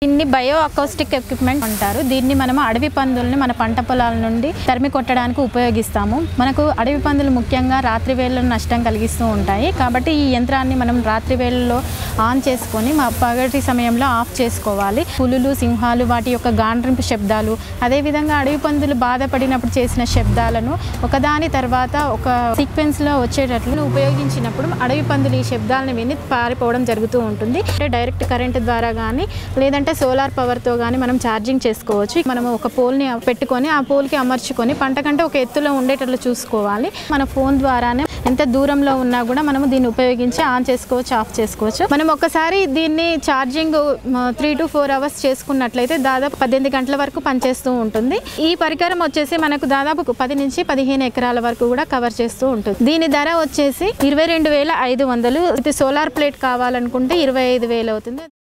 దీన్ని bio acoustic equipment అంటారు దీన్ని మనం అడవి పందుల్ని మన పంట పొలాల నుండి తరిమి కొట్టడానికి ఉపయోగిస్తాము మనకు అడవి పందులు ముఖ్యంగా రాత్రి వేళల్లో నష్టం కలిగిస్తూ ఉంటాయి కాబట్టి ఈ యంత్రాన్ని మనం రాత్రి వేళల్లో ఆన్ చేసుకొని మా పగటి సమయంలో ఆఫ్ చేసుకోవాలి పులులు సింహాలు వాటి యొక్క గాండ్రింపు శబ్దాలు అదేవిధంగా అడవి పందులు బాధపడినప్పుడు చేసిన శబ్దాలను ఒకదాని తర్వాత ఒక సీక్వెన్స్లో వచ్చేటట్లు ఉపయోగించినప్పుడు అడవి పందులు ఈ శబ్దాలను విని పారిపోవడం జరుగుతూ ఉంటుంది అంటే డైరెక్ట్ కరెంట్ ద్వారా కానీ లేదంటే సోలార్ పవర్తో కానీ మనం ఛార్జింగ్ చేసుకోవచ్చు మనం ఒక పోల్ని పెట్టుకొని ఆ పోల్కి అమర్చుకొని పంట కంటే ఒక ఎత్తులో ఉండేటట్లు చూసుకోవాలి మన ఫోన్ ద్వారానే ఎంత దూరంలో ఉన్నా కూడా మనం దీన్ని ఉపయోగించి ఆన్ చేసుకోవచ్చు ఆఫ్ చేసుకోవచ్చు మనం ఒకసారి దీన్ని charging three to four hours చేసుకున్నట్లయితే దాదాపు పద్దెనిమిది గంటల వరకు పనిచేస్తూ ఉంటుంది ఈ పరికరం వచ్చేసి మనకు దాదాపు పది నుంచి పదిహేను ఎకరాల వరకు కూడా కవర్ చేస్తూ ఉంటుంది దీని ధర వచ్చేసి ఇరవై రెండు వేల ఐదు వందలు ఇది సోలార్ ప్లేట్ కావాలనుకుంటే ఇరవై ఐదు వేలు అవుతుంది